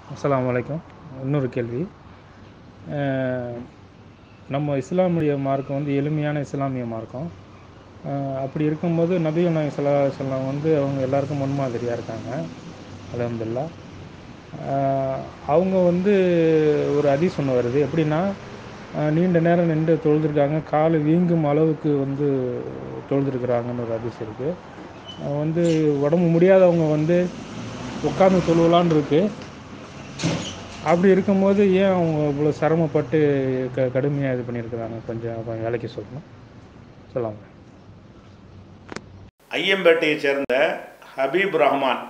அஸ்ஸலாமு அலைக்கும் இன்னொரு கேள்வி அஹ், நம்ம இஸ்லாமிய மார்க்கம் வந்து எளிமையான இஸ்லாமிய மார்க்கம் அஹ், அப்படி இருக்கும்போது நபிகள் நாயகம் ஸல்லல்லாஹு அலைஹி வஸல்லம் வந்து அவங்க எல்லாருக்கும் முன்மாதிரியாக இருக்காங்க அல்ஹம்துலில்லாஹ் அஹ், அவங்க வந்து ஒரு ஹதீஸ் ஒன்று வருது எப்படின்னா அஹ், நீண்ட நேரம் நின்று தொழுதுருக்காங்க கால் வீங்கும் அளவுக்கு வந்து தொழுதுருக்குறாங்கன்னு ஒரு ஹதீஸ் இருக்குது வந்து உடம்பு முடியாதவங்க வந்து உட்காந்து தொழுவலான்னு இருக்கு அப்படி இருக்கும்போது ஏன் அவங்க இவ்வளோ சிரமப்பட்டு க கடுமையாக இது பண்ணியிருக்கிறாங்க கொஞ்சம் கொஞ்சம் வேலைக்கு சொல்லணும் சொல்லாமல் ஐயம்பேட்டையை சேர்ந்த ஹபீப் ரஹ்மான்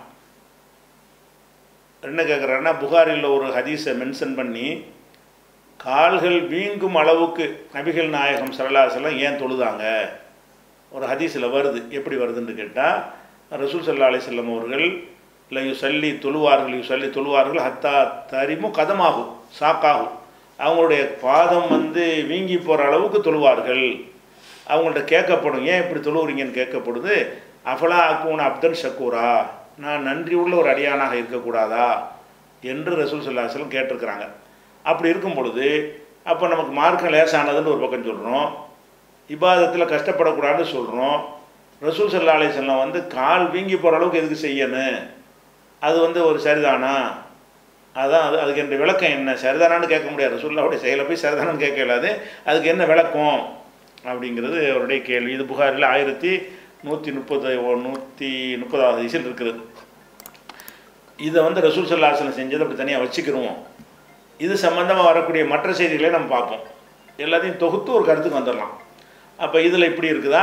என்ன கேட்குறாருன்னா புகாரில் ஒரு ஹதீஸை மென்ஷன் பண்ணி கால்கள் வீங்கும் அளவுக்கு நபிகள் நாயகம் சரலாசலம் ஏன் தொழுதாங்க ஒரு ஹதீஸில் வருது எப்படி வருதுன்னு கேட்டால் ரசூல் சல்லா அலிசல்லம் அவர்கள் இல்லை யு சல்லி தொழுவார்கள் யு சல்லி தொழுவார்கள் ஹத்தா தரிமும் கதமாகும் சாக்காகும் அவங்களுடைய பாதம் வந்து வீங்கி போகிற அளவுக்கு தொழுவார்கள் அவங்கள்ட்ட கேட்கப்படும் ஏன் இப்படி தொழுவுறீங்கன்னு கேட்கப்படுது அஃபலா அக்கூன் அப்தன் ஷக்கூரா நான் நன்றி உள்ள ஒரு அடியானாக இருக்கக்கூடாதா என்று ரசூல் சல்லாஹலம் கேட்டிருக்கிறாங்க அப்படி இருக்கும் பொழுது அப்போ நமக்கு மார்க்கம் லேசானதுன்னு ஒரு பக்கம் சொல்கிறோம் இபாதத்தில் கஷ்டப்படக்கூடாதுன்னு சொல்கிறோம் ரசூல் சல்லா அலிஸ்லாம் வந்து கால் வீங்கி போகிற அளவுக்கு எதுக்கு செய்யணும் அது வந்து ஒரு சரிதானா அதான் அது அதுக்கு என்ற விளக்கம் என்ன சரிதானான்னு கேட்க முடியாது ரசூல்லாவுடைய செயலை போய் சரிதானான்னு கேட்க இயலாது அதுக்கு என்ன விளக்கம் அப்படிங்கிறது அவருடைய கேள்வி இது புகாரில் ஆயிரத்தி நூற்றி முப்பது நூற்றி முப்பதாவது வயசில் இருக்குது இதை வந்து ரசூல் சல்லாஹலம் செஞ்சதை அப்படி தனியாக வச்சுக்கிருவோம் இது சம்மந்தமாக வரக்கூடிய மற்ற செய்திகளை நம்ம பார்ப்போம் எல்லாத்தையும் தொகுத்து ஒரு கருத்துக்கு வந்துடலாம் அப்போ இதில் இப்படி இருக்குதா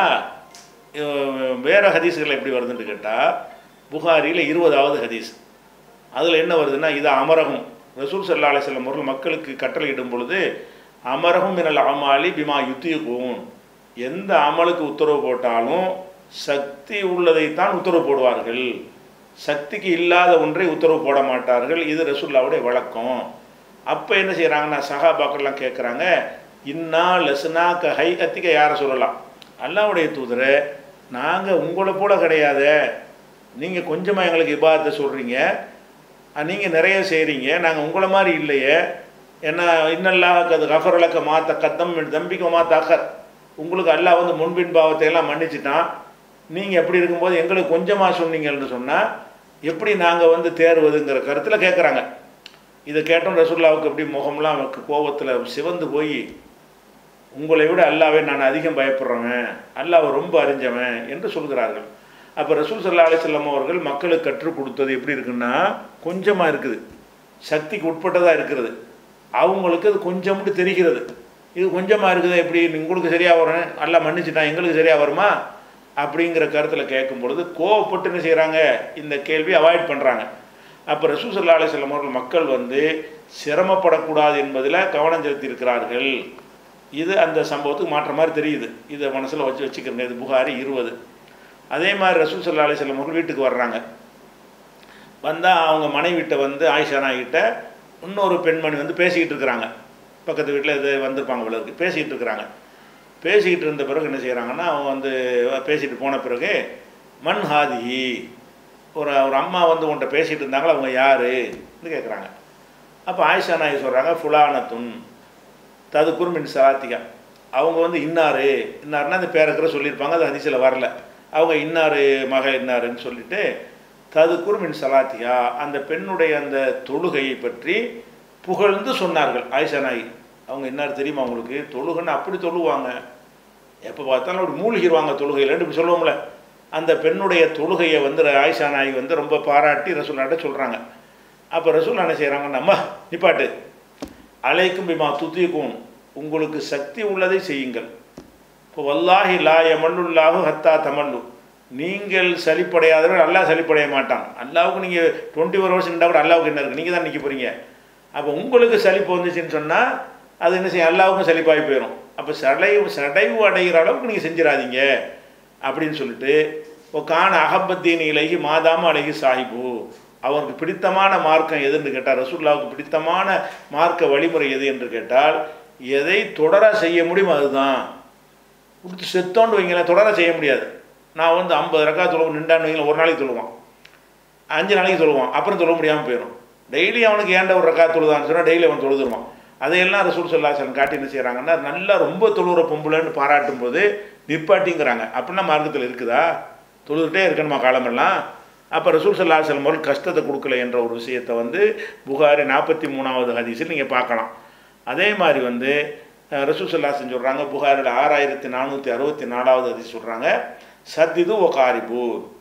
அஹ் வேற ஹதீஸுகள் எப்படி வருதுன்னு கேட்டால் புகாரியில் இருபதாவது ஹதீஸ் அதில் என்ன வருதுன்னா இது அமரகம் ரசூல் சல்லா அலிஸ்லாம் அவர்கள் மக்களுக்கு கட்டளையிடும் பொழுது அமரகம் மினல் அமாலி பிமா யுத்தியுக்கும் எந்த அமலுக்கு உத்தரவு போட்டாலும் சக்தி உள்ளதைத்தான் உத்தரவு போடுவார்கள் சக்திக்கு இல்லாத ஒன்றை உத்தரவு போட மாட்டார்கள் இது ரசூல்லாவுடைய வழக்கம் அப்போ என்ன செய்கிறாங்கன்னா சஹாபாக்கள்லாம் கேட்குறாங்க இன்னா லசுனா க ஹை கத்திக்க யாரை சொல்லலாம் அல்லாவுடைய தூதரை நாங்கள் உங்களை போல கிடையாதே நீங்கள் கொஞ்சமாக எங்களுக்கு இபாதத்தை சொல்கிறீங்க நீங்கள் நிறைய செய்கிறீங்க நாங்கள் உங்களை மாதிரி இல்லையே ஏன்னா இன்னல்லாக அது கஃபரலக்க மாத்த கத்தம் தம்பிக்க மாத்தாக்கர் உங்களுக்கு அல்லாஹ் வந்து முன்பின் பாவத்தை எல்லாம் மன்னிச்சிட்டான் நீங்கள் எப்படி இருக்கும்போது எங்களுக்கு கொஞ்சமாக சொன்னீங்கன்னு சொன்னால் எப்படி நாங்கள் வந்து தேர்வதுங்கிற கருத்தில் கேட்குறாங்க இதை கேட்டோம் ரசூல்லாவுக்கு எப்படி முகம்லாம் கோபத்தில் சிவந்து போய் உங்களை விட அல்லாவே நான் அதிகம் பயப்படுறவன் அல்லாவை ரொம்ப அறிஞ்சவன் என்று சொல்கிறார்கள் அப்போ ரசூல் சல்லா அலிசல்லாம் அவர்கள் மக்களுக்கு கற்றுக் கொடுத்தது எப்படி இருக்குன்னா கொஞ்சமாக இருக்குது சக்திக்கு உட்பட்டதாக இருக்கிறது அவங்களுக்கு அது கொஞ்சம்னு தெரிகிறது இது கொஞ்சமாக இருக்குது எப்படி உங்களுக்கு சரியாக வரும் அல்லா மன்னிச்சுட்டான் எங்களுக்கு சரியாக வருமா அப்படிங்கிற கருத்தில் கேட்கும் பொழுது கோவப்பட்டு என்ன செய்கிறாங்க இந்த கேள்வி அவாய்ட் பண்ணுறாங்க அப்போ ரசூல் சல்லா அலிசல்லாம் அவர்கள் மக்கள் வந்து சிரமப்படக்கூடாது என்பதில் கவனம் செலுத்தி இருக்கிறார்கள் இது அந்த சம்பவத்துக்கு மாற்ற மாதிரி தெரியுது இதை மனசில் வச்சு வச்சுக்கிறங்க இது புகாரி இருபது அதே மாதிரி ரசூல் சல்லா அலிஸ்லாம் அவர்கள் வீட்டுக்கு வர்றாங்க வந்தால் அவங்க மனைவிட்ட வந்து ஆயிஷா நாய்கிட்ட இன்னொரு பெண்மணி வந்து பேசிக்கிட்டு இருக்கிறாங்க பக்கத்து வீட்டில் இது வந்திருப்பாங்க போல இருக்கு பேசிக்கிட்டு இருக்கிறாங்க பேசிக்கிட்டு இருந்த பிறகு என்ன செய்கிறாங்கன்னா அவங்க வந்து பேசிட்டு போன பிறகு மண் ஹாதி ஒரு ஒரு அம்மா வந்து உன்ட்ட பேசிகிட்டு இருந்தாங்களா அவங்க யாருன்னு கேட்குறாங்க அப்போ ஆயிஷா நாய் சொல்கிறாங்க ஃபுலானத்துன் தது குருமின் சலாத்திகா அவங்க வந்து இன்னாரு இன்னாருன்னா அந்த பேரக்கிற சொல்லியிருப்பாங்க அது ஹதீஸில் வரல அவங்க இன்னாரு மக இன்னாருன்னு சொல்லிட்டு தது குருமின் சலாத்தியா அந்த பெண்ணுடைய அந்த தொழுகையை பற்றி புகழ்ந்து சொன்னார்கள் ஆயிஷா நாய் அவங்க இன்னார் தெரியுமா அவங்களுக்கு தொழுகைன்னு அப்படி தொழுவாங்க எப்போ பார்த்தாலும் அப்படி மூழ்கிடுவாங்க தொழுகையில் இப்படி சொல்லுவோம்ல அந்த பெண்ணுடைய தொழுகையை வந்து ஆயிஷா நாய் வந்து ரொம்ப பாராட்டி ரசூல்லாட்ட சொல்கிறாங்க அப்போ ரசூல் என்ன செய்கிறாங்கன்னா அம்மா நிப்பாட்டு அலைக்கும் பிமா துத்திக்கும் உங்களுக்கு சக்தி உள்ளதை செய்யுங்கள் இப்போ வல்லாஹி லா எமல்லுல்லாஹு ஹத்தா தமல்லு நீங்கள் சலிப்படையாதவர்கள் அல்லாஹ் சலிப்படைய மாட்டான் அல்லாவுக்கு நீங்கள் டுவெண்ட்டி ஃபோர் ஹவர்ஸ் இருந்தால் கூட அல்லாவுக்கு என்ன இருக்குது நீங்கள் தான் நிற்க போகிறீங்க அப்போ உங்களுக்கு சலிப்பு வந்துச்சுன்னு சொன்னால் அது என்ன செய்யும் அல்லாவுக்கும் சலிப்பாகி போயிடும் அப்போ சடைவு சடைவு அடைகிற அளவுக்கு நீங்கள் செஞ்சிடாதீங்க அப்படின்னு சொல்லிட்டு இப்போ காண அகபத்தீன் இலகி மாதாம அழகி சாஹிபு அவருக்கு பிடித்தமான மார்க்கம் எதுன்னு கேட்டால் ரசூல்லாவுக்கு பிடித்தமான மார்க்க வழிமுறை எது என்று கேட்டால் எதை தொடர செய்ய முடியும் அதுதான் கொடுத்து செத்தோண்டு வைங்களேன் தொடர செய்ய முடியாது நான் வந்து ஐம்பது ரக்கா தொழுவோம் நின்றான்னு வைங்களேன் ஒரு நாளைக்கு தொழுவான் அஞ்சு நாளைக்கு தொழுவான் அப்புறம் தொழ முடியாமல் போயிடும் டெய்லி அவனுக்கு ஏன்ட ஒரு ரக்கா தொழுதான்னு சொன்னால் டெய்லி அவன் தொழுதுருவான் அதையெல்லாம் ரசூல் சல்லாசன் காட்டி என்ன செய்கிறாங்கன்னா நல்லா ரொம்ப தொழுகிற பொம்பளைன்னு பாராட்டும் போது நிப்பாட்டிங்கிறாங்க அப்படின்னா மார்க்கத்தில் இருக்குதா தொழுதுகிட்டே இருக்கணுமா காலமெல்லாம் அப்போ ரசூல் சல்லா செல்லம் கஷ்டத்தை கொடுக்கல என்ற ஒரு விஷயத்தை வந்து புகாரி நாற்பத்தி மூணாவது ஹதீஸில் நீங்கள் பார்க்கலாம் அதே மாதிரி வந்து அஹ், ரசூல் சல்லாசன் சொல்கிறாங்க புகாரில் ஆறாயிரத்தி நானூற்றி அறுபத்தி நாலாவது ஹதீஸ் சொல்கிறாங்க சத்திது ஒ காரிபு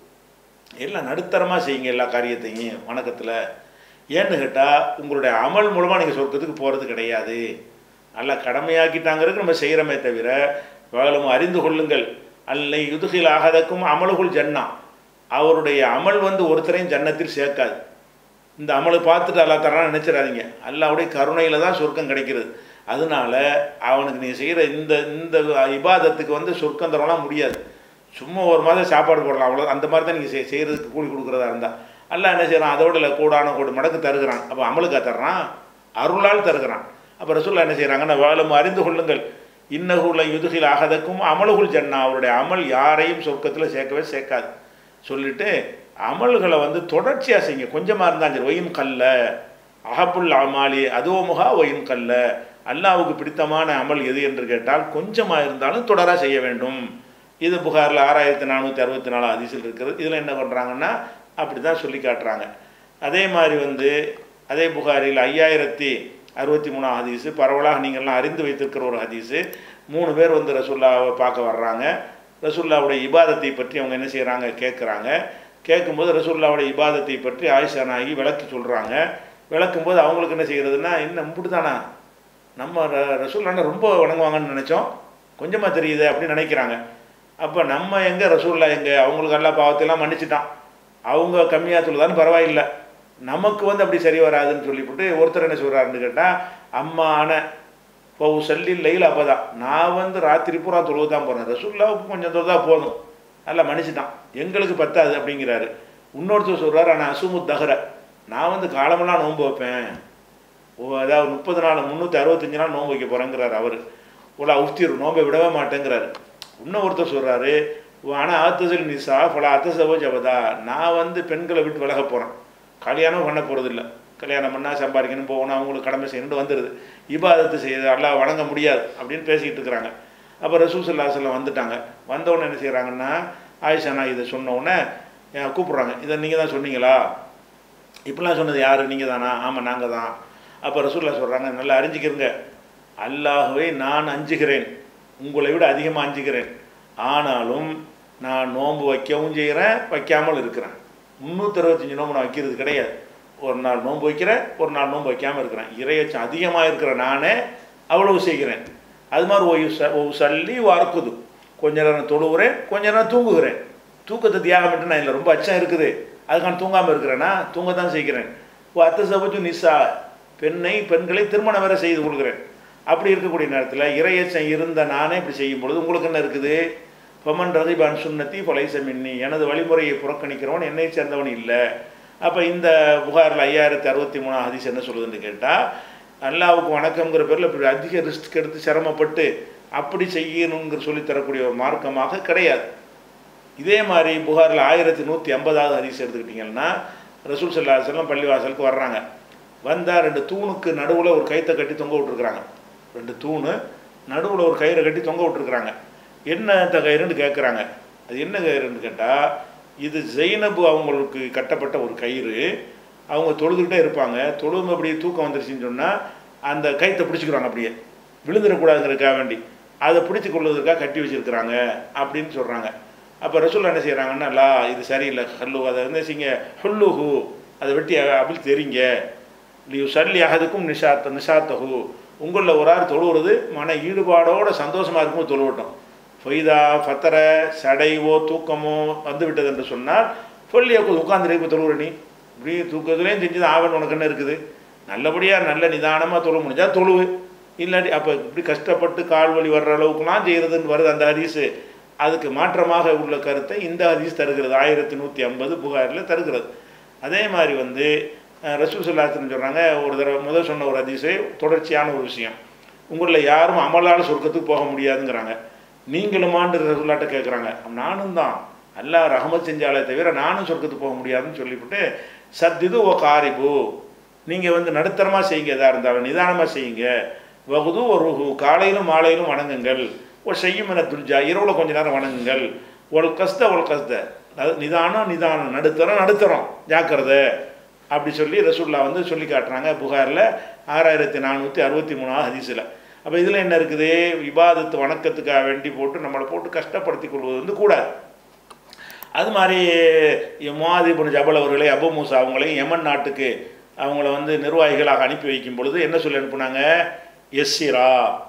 எல்லாம் நடுத்தரமாக செய்யுங்க எல்லா காரியத்தையும் வணக்கத்தில் ஏன்னு கேட்டால் உங்களுடைய அமல் மூலமாக நீங்கள் சொர்க்கத்துக்கு போகிறது கிடையாது நல்லா கடமையாக்கிட்டாங்கிறது நம்ம செய்கிறோமே தவிர வேலும் அறிந்து கொள்ளுங்கள் அல்லை யுதுகில் ஆகதக்கும் அமலுகுல் ஜன்னா அவருடைய அமல் வந்து ஒருத்தரையும் ஜன்னத்தில் சேர்க்காது இந்த அமலை பார்த்துட்டு அல்லா தரான்னு நினச்சிடாதீங்க அல்லாவுடைய கருணையில் தான் சொர்க்கம் கிடைக்கிறது அதனால அவனுக்கு நீ செய்கிற இந்த இந்த இபாதத்துக்கு வந்து சொர்க்கம் தரலாம் முடியாது சும்மா ஒரு மாதம் சாப்பாடு போடலாம் அவ்வளோ அந்த மாதிரி தான் நீங்கள் செய் செய்கிறதுக்கு கூலி கொடுக்குறதா இருந்தால் அல்ல என்ன செய்கிறான் அதோட இல்லை கூடான கோடி மடக்கு தருகிறான் அப்போ அமலுக்கா தர்றான் அருளால் தருகிறான் அப்போ ரசூல்லா என்ன செய்கிறாங்கன்னா வாழும் அறிந்து கொள்ளுங்கள் இன்னகுள்ள யுதுகில் ஆகதக்கும் அமலுகுல் ஜன்னா அவருடைய அமல் யாரையும் சொர்க்கத்தில் சேர்க்கவே சேர்க்காது சொல்லிட்டு அமல்களை வந்து தொடர்ச்சியாக செய்யுங்க கொஞ்சமாக இருந்தாலும் சரி ஒயின் கல்ல அகப்புல் அமாலி அதுவோமுகா ஒயின் கல்ல அல்லாவுக்கு பிடித்தமான அமல் எது என்று கேட்டால் கொஞ்சமாக இருந்தாலும் தொடராக செய்ய வேண்டும் இது புகாரில் ஆறாயிரத்தி நானூற்றி அறுபத்தி நாலு அதிசல் இருக்கிறது இதில் என்ன பண்ணுறாங்கன்னா அப்படி தான் சொல்லி காட்டுறாங்க அதே மாதிரி வந்து அதே புகாரில் ஐயாயிரத்தி அறுபத்தி மூணாம் ஹதீஸு பரவலாக நீங்கள்லாம் அறிந்து வைத்திருக்கிற ஒரு ஹதீஸு மூணு பேர் வந்து ரசுல்லாவை பார்க்க வர்றாங்க ரசுல்லாவுடைய இபாதத்தை பற்றி அவங்க என்ன செய்கிறாங்க கேட்குறாங்க கேட்கும்போது ரசூல்லாவுடைய இபாதத்தை பற்றி ஆயிஷா நாயகி விளக்கி சொல்கிறாங்க விளக்கும்போது அவங்களுக்கு என்ன செய்கிறதுனா இன்னும் இப்படி தானா நம்ம ர- ரசூல்லாண்ட ரொம்ப வணங்குவாங்கன்னு நினச்சோம் கொஞ்சமாக தெரியுது அப்படின்னு நினைக்கிறாங்க அப்போ நம்ம எங்கே ரசூல்லா எங்கே அவங்களுக்கு எல்லா பாவத்தையெல்லாம் மன்னிச்சிட்டான் அவங்க கம்மியாக சொல்லுதான்னு பரவாயில்லை நமக்கு வந்து அப்படி சரி வராதுன்னு சொல்லிவிட்டு ஒருத்தர் என்ன சொல்கிறாருன்னு கேட்டால் அம்மா ஆன இப்போ சல்லி லையில் அப்போ தான் நான் வந்து ராத்திரி பூரா தொழுவு தான் போகிறேன் ரசூல்லாவுக்கு கொஞ்சம் தொழுதா போதும் நல்லா மன்னிச்சிட்டான் எங்களுக்கு பத்தாது அப்படிங்கிறாரு இன்னொருத்தர் சொல்கிறார் ஆனால் அசுமு தகர நான் வந்து காலமெல்லாம் நோன்பு வைப்பேன் ஓ அதாவது முப்பது நாள் முந்நூற்றி அறுபத்தஞ்சு நாள் நோன்பு வைக்க போகிறேங்கிறார் அவர் உலா உஃப்திர் நோன்பை விடவே மாட்டேங்கிறாரு இன்னும் ஒருத்தர் சொல்கிறாரு ஆனால் ஆத்தசில் நிசா பல அத்தசவோ ஜபதா நான் வந்து பெண்களை விட்டு விலக போகிறேன் கல்யாணம் பண்ண போகிறதில்ல கல்யாணம் பண்ணால் சம்பாதிக்கணும் போகணும் அவங்களுக்கு கடமை செய்யணும்னு வந்துடுது இபாதத்து செய்யுது அல்லாஹ் வணங்க முடியாது அப்படின்னு பேசிக்கிட்டு இருக்கிறாங்க அப்போ ரசூல் சல்லா சொல்லம் வந்துட்டாங்க வந்தவுடனே என்ன செய்கிறாங்கன்னா ஆயிஷா நான் இதை சொன்ன உடனே அஹ், கூப்பிட்றாங்க இதை நீங்கள் தான் சொன்னீங்களா இப்படிலாம் சொன்னது யார் நீங்கள் தானா ஆமாம் நாங்கள் தான் அப்போ ரசூல்லா சொல்கிறாங்க நல்லா அறிஞ்சிக்கிறங்க அல்லாஹ்வை நான் அஞ்சுகிறேன் உங்களை விட அதிகமாக அஞ்சுகிறேன் ஆனாலும் நான் நோன்பு வைக்கவும் செய்கிறேன் வைக்காமல் இருக்கிறேன் முந்நூற்றறுபத்தஞ்சு நோன்பு நான் வைக்கிறது கிடையாது ஒரு நாள் நோன்பு வைக்கிறேன் ஒரு நாள் நோன்பு வைக்காமல் இருக்கிறேன் இறையச்சம் அதிகமாக இருக்கிற நானே அவ்வளவு செய்கிறேன் அது மாதிரி ஒய் ச ஒவ் சல்லி வார்க்குது கொஞ்ச நேரம் தொழுகிறேன் கொஞ்ச நேரம் தூங்குகிறேன் தூக்கத்தை தியாகம் பண்ணிட்டு நான் இல்லை ரொம்ப அச்சம் இருக்குது அதுக்கான தூங்காமல் இருக்கிறேன்னா தூங்க தான் செய்கிறேன் ஓ அத்த சபத்து நிசா பெண்ணை பெண்களை திருமணம் வேற செய்து கொள்கிறேன் அப்படி இருக்கக்கூடிய நேரத்தில் இறையச்சம் இருந்த நானே இப்படி செய்யும் பொழுது உங்களுக்கு என்ன இருக்குது பமன் ரதிபான் சுன்னத்தி பலைச மின்னி எனது வழிமுறையை புறக்கணிக்கிறவன் என்னை சேர்ந்தவன் இல்லை அப்போ இந்த புகாரில் ஐயாயிரத்தி அறுபத்தி மூணாம் ஹதீஸ் என்ன சொல்லுதுன்னு கேட்டால் அல்லாவுக்கு வணக்கம்ங்கிற பேரில் இப்படி அதிக ரிஸ்க் எடுத்து சிரமப்பட்டு அப்படி செய்யணுங்கிற சொல்லித் தரக்கூடிய ஒரு மார்க்கமாக கிடையாது இதே மாதிரி புகாரில் ஆயிரத்தி நூற்றி ஐம்பதாவது ஹதீஸ் எடுத்துக்கிட்டிங்கன்னா ரசூல் சல்லா செல்லம் பள்ளிவாசலுக்கு வர்றாங்க வந்தால் ரெண்டு தூணுக்கு நடுவில் ஒரு கயித்தை கட்டி தொங்க விட்டுருக்குறாங்க ரெண்டு தூணு நடுவில் ஒரு கயிறை கட்டி தொங்க விட்டுருக்குறாங்க என்ன த கயிறுன்னு கேட்குறாங்க அது என்ன கயிறுன்னு கேட்டால் இது ஜெய்னபு அவங்களுக்கு கட்டப்பட்ட ஒரு கயிறு அவங்க தொழுதுகிட்டே இருப்பாங்க தொழும் அப்படி தூக்கம் வந்துருச்சுன்னு சொன்னால் அந்த கயித்தை பிடிச்சிக்கிறாங்க அப்படியே விழுந்துடக்கூடாதுங்கிறதுக்காக வேண்டி அதை பிடிச்சி கொள்வதற்காக கட்டி வச்சிருக்கிறாங்க அப்படின்னு சொல்கிறாங்க அப்போ ரசூல் என்ன செய்கிறாங்கன்னா லா இது சரியில்லை ஹல்லு அதை வந்து செய்யுங்க ஹுல்லுஹு அதை வெட்டி அபில் தெரிங்க லியூ சல்லி அகதுக்கும் நிஷாத்த நிஷாத்தஹு உங்களில் ஒரு ஆள் தொழுவுறது மன ஈடுபாடோட சந்தோஷமாக இருக்கும்போது தொழுவட்டும் ஃபொய்தா ஃபத்தர சடைவோ தூக்கமோ வந்து விட்டது என்று சொன்னால் சொல்லி உட்காந்துருக்கு தொழுவுற நீ இப்படி தூக்கத்துலேயும் செஞ்சது ஆவன் உனக்கு என்ன இருக்குது நல்லபடியாக நல்ல நிதானமாக தொழ முடிஞ்சா தொழுவு இல்லாட்டி அப்போ இப்படி கஷ்டப்பட்டு கால் வலி வர்ற அளவுக்குலாம் செய்கிறதுன்னு வருது அந்த ஹதீஸு அதுக்கு மாற்றமாக உள்ள கருத்தை இந்த ஹதீஸ் தருகிறது ஆயிரத்தி நூற்றி ஐம்பது புகாரில் தருகிறது அதே மாதிரி வந்து அஹ், ரசூல் சொல்லாத்துன்னு சொல்கிறாங்க ஒரு தடவை முதல் சொன்ன ஒரு ஹதீஸு தொடர்ச்சியான ஒரு விஷயம் உங்களில் யாரும் அமலால் சொர்க்கத்துக்கு போக முடியாதுங்கிறாங்க நீங்களுமான்னு ரசூல்லாட்ட கேட்குறாங்க நானும் தான் அல்லாஹ் ரஹமத் செஞ்சாலே தவிர நானும் சொர்க்கத்துக்கு போக முடியாதுன்னு சொல்லிவிட்டு சத்திது ஓ காரிபு நீங்கள் வந்து நடுத்தரமாக செய்யுங்க எதாக இருந்தாலும் நிதானமாக செய்யுங்க வகுது ஒரு காலையிலும் மாலையிலும் வணங்குங்கள் ஒரு செய்யும் என துல்ஜா இரவில் கொஞ்ச நேரம் வணங்குங்கள் ஒரு கஸ்த ஒரு கஸ்த அதாவது நிதானம் நிதானம் நடுத்தரம் நடுத்தரம் ஜாக்கிரதை அப்படி சொல்லி ரசூல்லா வந்து சொல்லி காட்டுறாங்க புகாரில் ஆறாயிரத்தி நானூற்றி அறுபத்தி மூணாவது ஹதீஸில் அப்போ இதில் என்ன இருக்குது விவாதத்து வணக்கத்துக்காக வேண்டி போட்டு நம்மளை போட்டு கஷ்டப்படுத்தி கொள்வது வந்து கூடாது அது மாதிரி மாதிபுன் ஜபல் அவர்களை அபு மூசா அவங்களையும் யமன் நாட்டுக்கு அவங்கள வந்து நிர்வாகிகளாக அனுப்பி வைக்கும் பொழுது என்ன சொல்லி அனுப்புனாங்க எஸ்ஸிரா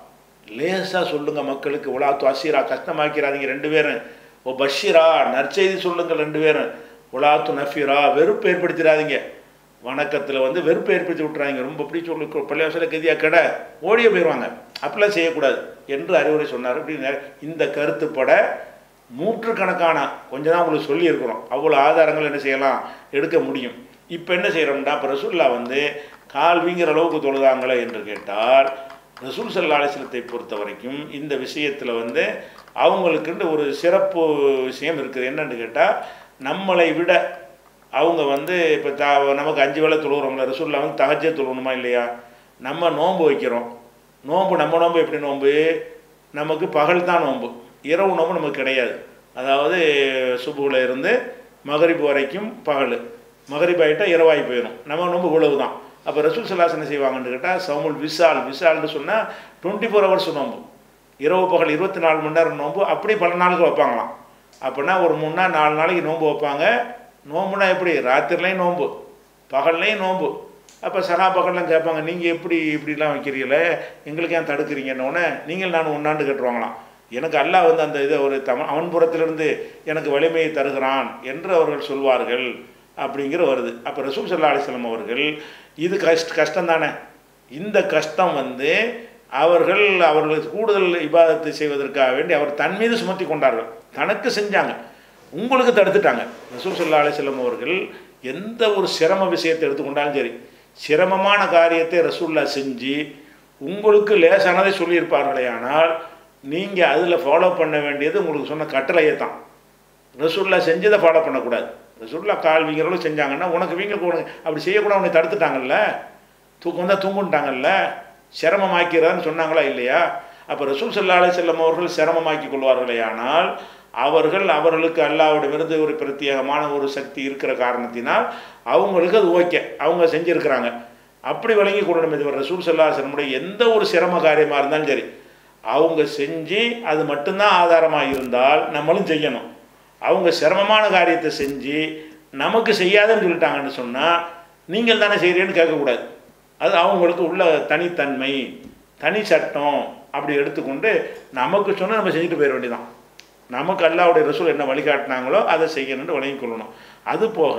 லேசாக சொல்லுங்க மக்களுக்கு உலாத்து அசீரா கஷ்டமாக்கிறாதீங்க ரெண்டு பேரும் ஓ பஷீரா நற்செய்தி சொல்லுங்கள் ரெண்டு பேரும் உலாத்து நஃபீரா வெறுப்பு ஏற்படுத்திடாதீங்க வணக்கத்தில் வந்து வெறுப்பு ஏற்படுத்தி விட்டுறாங்க ரொம்ப இப்படி சொல்லி பள்ளிவாசல கதியாக கடை ஓடிய போயிடுவாங்க அப்படிலாம் செய்யக்கூடாது என்று அறிவுரை சொன்னார் அப்படின்னு இந்த கருத்துப்பட நூற்றுக்கணக்கான கொஞ்சம் தான் உங்களுக்கு சொல்லியிருக்கிறோம் அவ்வளோ ஆதாரங்கள் என்ன செய்யலாம் எடுக்க முடியும் இப்போ என்ன செய்கிறோம்னா இப்போ ரசூல்லா வந்து கால்விங்கிற அளவுக்கு தொழுதாங்களே என்று கேட்டால் ரசூல் சல்லா அலிஸ்லத்தை பொறுத்த வரைக்கும் இந்த விஷயத்தில் வந்து அவங்களுக்குன்ற ஒரு சிறப்பு விஷயம் இருக்குது என்னன்னு கேட்டால் நம்மளை விட அவங்க வந்து இப்போ த நமக்கு அஞ்சு வேளை தொழுகிறோம்ல ரசூல்லா வந்து தகஜே தொழுகணுமா இல்லையா நம்ம நோன்பு வைக்கிறோம் நோன்பு நம்ம நோன்பு எப்படி நோன்பு நமக்கு பகல் தான் நோன்பு இரவு நோன்பு நமக்கு கிடையாது அதாவது சுபுவில் இருந்து மகரிப் வரைக்கும் பகல் மகரிப் ஆகிட்டால் இரவாகி போயிடும் நம்ம நோன்பு இவ்வளவு தான் அப்போ ரசூல் சல்லாஸ் என்ன செய்வாங்கன்னு கேட்டால் சவுமுல் விசால் விசால்னு சொன்னால் டுவெண்ட்டி ஃபோர் ஹவர்ஸ் நோன்பு இரவு பகல் இருபத்தி நாலு மணி நேரம் நோன்பு அப்படி பல நாளுக்கு வைப்பாங்களாம் அப்படின்னா ஒரு மூணு நாள் நாலு நாளைக்கு நோன்பு வைப்பாங்க நோம்புனா எப்படி ராத்திரிலையும் நோன்பு பகல்லையும் நோன்பு அப்போ சகா பகல்லாம் கேட்பாங்க நீங்கள் எப்படி இப்படிலாம் வைக்கிறீங்களே எங்களுக்கு ஏன் தடுக்கிறீங்கன்னொன்னே நீங்கள் நான் ஒன்றாண்டு கட்டுவாங்களாம் எனக்கு அல்லாஹ் வந்து அந்த இதை ஒரு தம அவன் புறத்திலிருந்து எனக்கு வலிமையை தருகிறான் என்று அவர்கள் சொல்வார்கள் அப்படிங்கிற வருது அப்போ ரசூல் சல்லா அலிஸ்லாம் அவர்கள் இது கஷ்ட கஷ்டம் தானே இந்த கஷ்டம் வந்து அவர்கள் அவர்களுக்கு கூடுதல் இபாதத்தை செய்வதற்காக வேண்டி அவர் தன் மீது சுமத்தி கொண்டார்கள் தனக்கு செஞ்சாங்க உங்களுக்கு தடுத்துட்டாங்க ரசூல் சல்லா அலிஸ்லாம் அவர்கள் எந்த ஒரு சிரம விஷயத்தை எடுத்துக்கொண்டாலும் சரி சிரமமான காரியத்தை ரசூல்லா செஞ்சு உங்களுக்கு லேசானதை சொல்லியிருப்பார்களே ஆனால் நீங்கள் அதில் ஃபாலோ பண்ண வேண்டியது உங்களுக்கு சொன்ன கட்டளையை தான் ரசூல்லா செஞ்சதை ஃபாலோ பண்ணக்கூடாது ரசூல்லா கால் வீங்கிறவங்களும் செஞ்சாங்கன்னா உனக்கு வீங்க உனக்கு அப்படி செய்யக்கூடாது உன்னை தடுத்துட்டாங்கல்ல தூக்கம் வந்தால் தூங்குன்ட்டாங்கல்ல சிரமமாக்கிறதான்னு சொன்னாங்களா இல்லையா அப்போ ரசூல் சல்லா அலி செல்லம் அவர்கள் சிரமமாக்கி கொள்வார்களே ஆனால் அவர்கள் அவர்களுக்கு அல்லாவிடமிருந்து ஒரு பிரத்யேகமான ஒரு சக்தி இருக்கிற காரணத்தினால் அவங்களுக்கு அது ஓகே அவங்க செஞ்சுருக்கிறாங்க அப்படி விளங்கி கொள்ளணும் இது ரசூல் சல்லா செல்லமுடைய எந்த ஒரு சிரம காரியமாக இருந்தாலும் சரி அவங்க செஞ்சு அது மட்டும்தான் ஆதாரமாக இருந்தால் நம்மளும் செய்யணும் அவங்க சிரமமான காரியத்தை செஞ்சு நமக்கு செய்யாதுன்னு சொல்லிட்டாங்கன்னு சொன்னால் நீங்கள் தானே செய்கிறேன்னு கேட்கக்கூடாது அது அவங்களுக்கு உள்ள தனித்தன்மை தனி சட்டம் அப்படி எடுத்துக்கொண்டு நமக்கு சொன்னால் நம்ம செஞ்சுட்டு போயிட வேண்டியதான் நமக்கு அல்லாவுடைய ரசூல் என்ன வழிகாட்டினாங்களோ அதை செய்யணும்னு வழங்கி கொள்ளணும் அது போக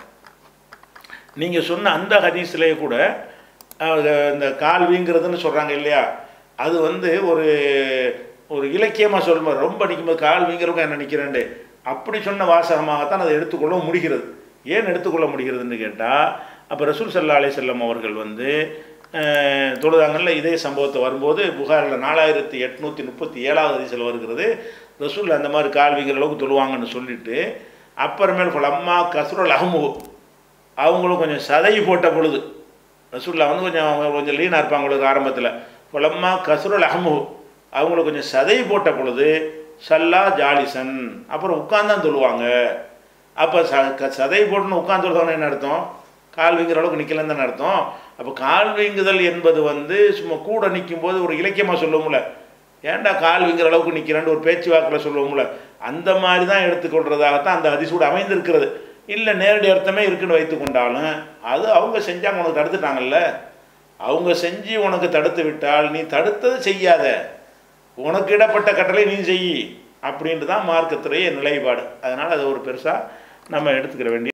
நீங்கள் சொன்ன அந்த ஹதீஸ்லேயே கூட இந்த கால் வீங்கிறதுன்னு சொல்கிறாங்க இல்லையா அது வந்து ஒரு ஒரு இலக்கியமாக சொல்லும்போது ரொம்ப நிற்கும்போது கால் வீங்கிறவங்க என்ன நிற்கிறேன்ட்டு அப்படி சொன்ன வாசகமாகத்தான் அதை எடுத்துக்கொள்ள முடிகிறது ஏன் எடுத்துக்கொள்ள முடிகிறதுன்னு கேட்டால் அப்போ ரசூல் சல்லா அலி செல்லம் அவர்கள் வந்து தொழுதாங்கல்ல இதே சம்பவத்தை வரும்போது புகாரில் நாலாயிரத்தி எட்நூற்றி முப்பத்தி ஏழாவது அதிசல் வருகிறது ரசூல் அந்த மாதிரி கால்விங்கிற அளவுக்கு தொழுவாங்கன்னு சொல்லிட்டு அப்புறமேல் அம்மா கசுரல் அகமு அவங்களும் கொஞ்சம் சதை போட்ட பொழுது ரசூல்லா வந்து கொஞ்சம் அவங்க கொஞ்சம் லீனாக இருப்பாங்க உங்களுக்கு ஆரம்பத்தில் புலம்மா கசுரல் அகமு அவங்களுக்கு கொஞ்சம் சதை போட்ட பொழுது சல்லா ஜாலிசன் அப்புறம் உட்காந்தான் தொழுவாங்க அப்போ ச சதை போட்டுன்னு உட்காந்து தொழுவாங்க என்ன அர்த்தம் கால் வீங்குற அளவுக்கு நிற்கலன்னு தானே அர்த்தம் அப்போ கால் வீங்குதல் என்பது வந்து சும்மா கூட நிற்கும் போது ஒரு இலக்கியமாக சொல்லுவோம்ல ஏன்டா கால் வீங்குற அளவுக்கு நிற்கிறேன்னு ஒரு பேச்சு வாக்கில் சொல்லுவோம்ல அந்த மாதிரி தான் எடுத்துக்கொள்றதாகத்தான் அந்த அதிசூடு அமைந்திருக்கிறது இல்லை நேரடி அர்த்தமே இருக்குன்னு வைத்து கொண்டாலும் அது அவங்க செஞ்சாங்க உனக்கு தடுத்துட்டாங்கல்ல அவங்க செஞ்சு உனக்கு தடுத்து விட்டால் நீ தடுத்தது செய்யாத உனக்கு இடப்பட்ட கட்டளை நீ செய் அப்படின்ட்டு தான் மார்க்கத்துறைய நிலைப்பாடு அதனால் அது ஒரு பெருசாக நம்ம எடுத்துக்கிற வேண்டிய